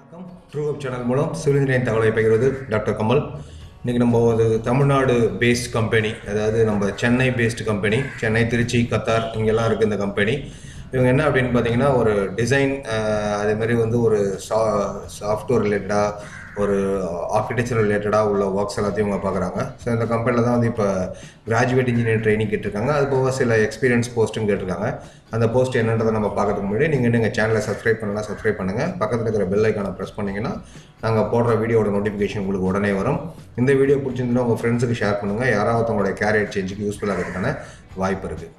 வணக்கம் true web channel மூலம் civil engineering தகவலை பகிர்வது டாக்டர் கமல் இன்றைக்கி நம்ம ஒரு தமிழ்நாடு பேஸ்ட் கம்பெனி அதாவது நம்ம Chennai based company Chennai Tiruchi Qatar இங்கெல்லாம் இருக்குது இந்த கம்பெனி இவங்க என்ன அப்படின்னு பார்த்தீங்கன்னா ஒரு டிசைன் அதே மாதிரி வந்து ஒரு சா சாஃப்ட்வேர் ரிலேட்டடாக ஒரு ஆர்கிடெக்சர் ரிலேட்டடாக உள்ள ஒர்க்ஸ் எல்லாத்தையும் இவங்க பார்க்குறாங்க ஸோ இந்த கம்பெனியில் தான் வந்து இப்போ கிராஜுவேட் இன்ஜினியர் ட்ரைனிங் கேட்டிருக்காங்க அது போக சில எக்ஸ்பீரியன்ஸ் போஸ்ட்டும் கேட்டிருக்காங்க அந்த போஸ்ட் என்னன்றதை நம்ம பார்க்கறதுக்கு முன்னாடி நீங்கள் இன்னும் எங்கள் சேனலை சப்ஸ்கிரைப் பண்ணலாம் சப்ஸ்கிரைப் பண்ணுங்கள் பக்கத்தில் இருக்கிற பெல் ஐக்கானை ப்ரெஸ் பண்ணிங்கன்னா நாங்கள் போடுற வீடியோட நோட்டிஃபிகேஷன் உங்களுக்கு உடனே வரும் இந்த வீடியோ பிடிச்சிருந்தா உங்கள் ஃப்ரெண்ட்ஸுக்கு ஷேர் பண்ணுங்கள் யாராவது உங்களுடைய கேரியர் சேஞ்சுக்கு யூஸ்ஃபுல்லாக இருக்கிறதுக்கான வாய்ப்பு இருக்குது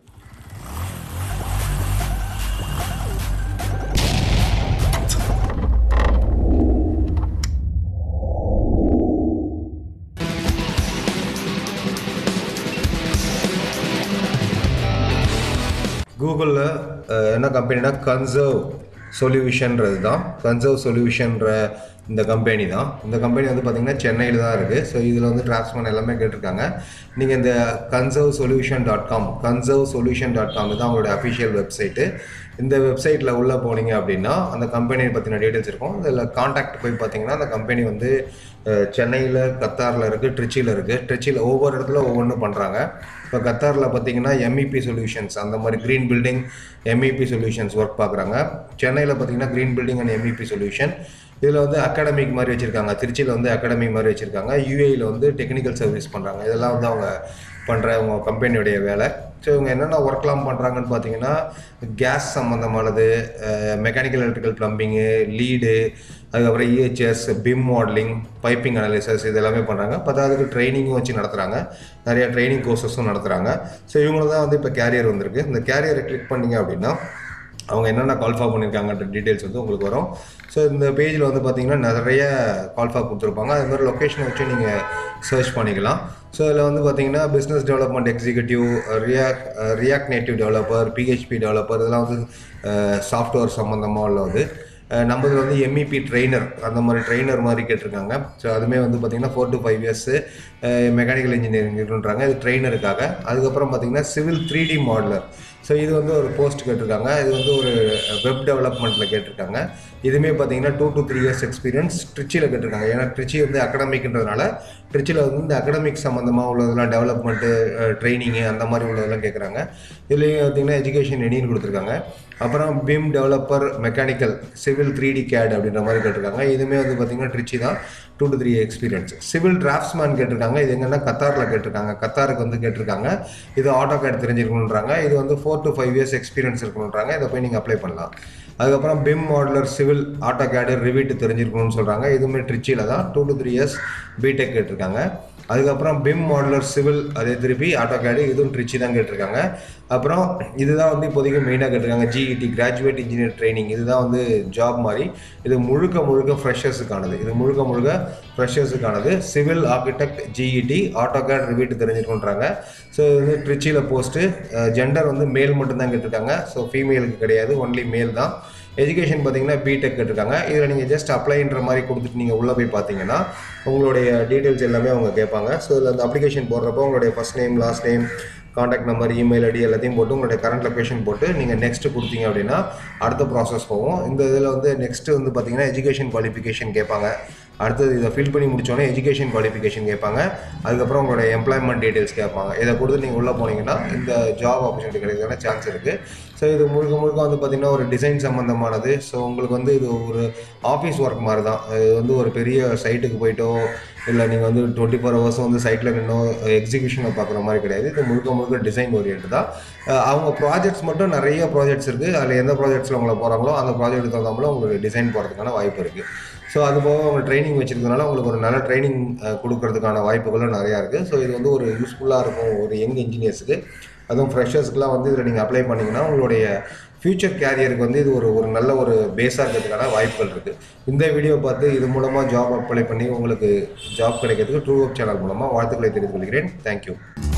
கூகுளில் என்ன கம்பெனினா கன்சர்வ் சொல்யூஷன்றது தான் கன்சர்வ் சொல்யூஷன்ற இந்த கம்பெனி தான் இந்த கம்பெனி வந்து பார்த்திங்கன்னா சென்னையில் தான் இருக்குது ஸோ இதில் வந்து டிரான்ஸ்மன் எல்லாமே கேட்டிருக்காங்க நீங்கள் இந்த conserve solution dot com conserve solution dot com தான் அவங்களோட அஃபிஷியல் வெப்சைட்டு இந்த வெப்சைட்டில் உள்ளே போனீங்க அப்படின்னா அந்த கம்பெனியை பற்றின டீட்டெயில்ஸ் இருக்கும் இதில் காண்டாக்ட் போய் பார்த்தீங்கன்னா அந்த கம்பெனி வந்து சென்னையில் கத்தாரில் இருக்குது ட்ரிச்சியில் இருக்குது ட்ரிச்சியில் ஒவ்வொரு இடத்துல ஒவ்வொன்றும் பண்ணுறாங்க இப்போ கத்தாரில் பார்த்தீங்கன்னா எம்இபி சொல்யூஷன்ஸ் அந்த மாதிரி green building MEP solutions work பார்க்குறாங்க சென்னையில் பார்த்தீங்கன்னா green building and MEP solution இதில் வந்து அகாடமிக் மாதிரி வச்சுருக்காங்க திருச்சியில் வந்து அகாடமிக் மாதிரி வச்சுருக்காங்க யூஏயில் வந்து டெக்னிக்கல் சர்வீஸ் பண்ணுறாங்க இதெல்லாம் வந்து அவங்க பண்ணுற அவங்க கம்பெனியுடைய வேலை ஸோ இவங்க என்னென்ன ஒர்க்லாம் பண்ணுறாங்கன்னு பார்த்தீங்கன்னா கேஸ் சம்மந்தமானது மெக்கானிக்கல் எலக்ட்ரிக்கல் ப்ளம்பிங்கு லீடு அதுக்கப்புறம் EHS BIM modelling piping analysis இது எல்லாமே பண்ணுறாங்க பத்தாவதுக்கு ட்ரைனிங்கும் வச்சு நடத்துகிறாங்க நிறைய ட்ரைனிங் கோர்சஸும் நடத்துகிறாங்க ஸோ இவங்களுக்கு தான் வந்து இப்போ கேரியர் வந்திருக்கு இந்த கேரியரை கிளிக் பண்ணிங்க அப்படின்னா அவங்க என்னென்ன கால்ஃபா பண்ணியிருக்காங்கன்ற டீட்டெயில்ஸ் வந்து உங்களுக்கு வரும் ஸோ இந்த பேஜில் வந்து பார்த்தீங்கன்னா நிறைய கால்ஃபா கொடுத்துருப்பாங்க அது மாதிரி லொக்கேஷனை வச்சு நீங்கள் சர்ச் பண்ணிக்கலாம் ஸோ இதில் வந்து பார்த்தீங்கன்னா business development executive react react native developer PHP developer இதெல்லாம் வந்து சாஃப்ட்வேர் சம்மந்தமாக உள்ளது நம்மளது வந்து எம்இபி ட்ரெயினர் அந்த மாதிரி ட்ரெயினர் மாதிரி கேட்டிருக்காங்க ஸோ அதுவுமே வந்து பார்த்திங்கன்னா four to five years mechanical engineering இருக்குன்றாங்க இது ட்ரெயினருக்காக அதுக்கப்புறம் பார்த்திங்கன்னா civil three D modeller so இது வந்து ஒரு போஸ்ட் கேட்டிருக்காங்க இது வந்து ஒரு வெப் டெவலப்மெண்ட்டில் கேட்டிருக்காங்க இதுவுமே பார்த்தீங்கன்னா two to three years experience ட்ரிச்சியில் கேட்டிருக்காங்க ஏன்னா ட்ரிச்சி வந்து அகடமிக்ன்றதுனால ட்ரிச்சியில் வந்து இந்த அகடமிக் சம்மந்தமாக உள்ளதெல்லாம் டெவலப்மெண்ட்டு ட்ரைனிங்கு அந்த மாதிரி உள்ளதெல்லாம் கேட்குறாங்க இதுலேயும் பார்த்தீங்கன்னா எஜுகேஷன் எனின்னு கொடுத்துருக்காங்க அப்புறம் BIM developer mechanical civil three D CAD அப்படின்ற மாதிரி கேட்டிருக்காங்க இதுவுமே வந்து பார்த்தீங்கன்னா ட்ரிச்சி தான் two to three experience civil draftsman கேட்டிருக்காங்க இது எங்கன்னா கத்தாரில் கேட்டிருக்காங்க கத்தாருக்கு வந்து கேட்டிருக்காங்க இது ஆட்டோ கேட் தெரிஞ்சிருக்கணுன்றாங்க இது வந்து four to five years experience இருக்கணுன்றாங்க இதை போய் நீங்கள் அப்ளை பண்ணலாம் அதுக்கப்புறம் பிம் மாடலர் சிவில் ஆட்டோ கேடு ரிவீட்டு தெரிஞ்சிருக்கணும்னு சொல்கிறாங்க இதுவுமே ட்ரிச்சியில் தான் two to three years BTech கேட்டிருக்காங்க அதுக்கப்புறம் பிம் மாடலர் சிவில் அதே திருப்பி ஆட்டோ கேடு இதுவும் ட்ரிச்சி தான் கேட்டிருக்காங்க அப்புறம் இதுதான் வந்து இப்போதைக்கு மெயினாக கேட்டிருக்காங்க ஜிஇடி கிராஜுவேட் இன்ஜினியர் ட்ரைனிங் இதுதான் வந்து ஜாப் மாதிரி இது முழுக்க முழுக்க ஃப்ரெஷர்ஸுக்கானது இது முழுக்க முழுக்க ஃப்ரெஷர்ஸுக்கானது civil architect GET AutoCAD Revit தெரிஞ்சிருக்குன்றாங்க ஸோ இது வந்து ட்ரிச்சியில் போஸ்ட்டு ஜெண்டர் வந்து மேல் மட்டும்தான் கேட்டிருக்காங்க ஸோ ஃபீமேலுக்கு கிடையாது ஒன்லி மேல் தான் எஜுகேஷன் பார்த்தீங்கன்னா பிடெக் கேட்டிருக்காங்க இதில் நீங்கள் ஜஸ்ட் அப்ளைன்ற மாதிரி கொடுத்துட்டு நீங்கள் உள்ளே போய் பார்த்தீங்கன்னா உங்களுடைய டீட்டெயில்ஸ் எல்லாமே அவங்க கேட்பாங்க ஸோ இதில் அந்த அப்ளிகேஷன் போடுறப்போ உங்களுடைய first name last name contact number email ID எல்லாத்தையும் போட்டு உங்களுடைய கரண்ட் லொக்கேஷன் போட்டு நீங்கள் நெக்ஸ்ட்டு கொடுத்தீங்க அப்படின்னா அடுத்த ப்ராசஸ் போகும் இந்த இதில் வந்து நெக்ஸ்ட்டு வந்து பார்த்தீங்கன்னா எஜுகேஷன் குவாலிஃபிகேஷன் கேட்பாங்க அடுத்தது இதை ஃபில் பண்ணி முடிச்சோடனே எஜுகேஷன் குவாலிஃபிகேஷன் கேட்பாங்க அதுக்கப்புறம் உங்களோட எம்ப்ளாய்மெண்ட் டீட்டெயில்ஸ் கேட்பாங்க இதை கொடுத்து நீங்கள் உள்ளே போனீங்கன்னா இந்த ஜாப் ஆப்பர்ச்சுனிட்டி கிடைக்கிறதுக்கான சான்ஸ் இருக்குது ஸோ இது முழுக்க முழுக்க வந்து பார்த்திங்கன்னா ஒரு டிசைன் சம்மந்தமானது ஸோ உங்களுக்கு வந்து இது ஒரு ஆஃபீஸ் ஒர்க் மாதிரி தான் இது வந்து ஒரு பெரிய சைட்டுக்கு போயிட்டோ இல்லை நீங்கள் வந்து டுவெண்ட்டி ஃபோர் ஹவர்ஸும் வந்து சைட்டில் நின்னோ எக்ஸிக்யூஷனை பார்க்குற மாதிரி கிடையாது இது முழுக்க முழுக்க டிசைன் ஓரியன்ட் தான் அவங்க ப்ராஜெக்ட்ஸ் மட்டும் நிறைய ப்ராஜெக்ட்ஸ் இருக்குது அதில் எந்த ப்ராஜெக்ட்ஸில் உங்களை போகிறாங்களோ அந்த ப்ராஜெக்ட் தகுந்தாமல் உங்களுக்கு டிசைன் போகிறதுக்கான வாய்ப்பு இருக்குது ஸோ அது போக அவங்க ட்ரைனிங் வச்சிருக்கனால உங்களுக்கு ஒரு நல்ல ட்ரைனிங் கொடுக்கறதுக்கான வாய்ப்புகளும் நிறையா இருக்குது ஸோ இது வந்து ஒரு யூஸ்ஃபுல்லாக இருக்கும் ஒரு யங் இன்ஜினியர்ஸுக்கு அதுவும் ஃப்ரெஷர்ஸ்க்குலாம் வந்து இதில் நீங்கள் அப்ளை பண்ணிங்கன்னா உங்களுடைய ஃப்யூச்சர் கேரியருக்கு வந்து இது ஒரு ஒரு நல்ல ஒரு பேஸாக இருக்கிறதுக்கான வாய்ப்புகள் இருக்குது இந்த வீடியோ பார்த்து இது மூலமாக ஜாப் அப்ளை பண்ணி உங்களுக்கு ஜாப் கிடைக்கிறதுக்கு ட்ரூ அப் சேனல் மூலமாக வாழ்த்துக்களை தெரிவித்துக் கொள்கிறேன் தேங்க்யூ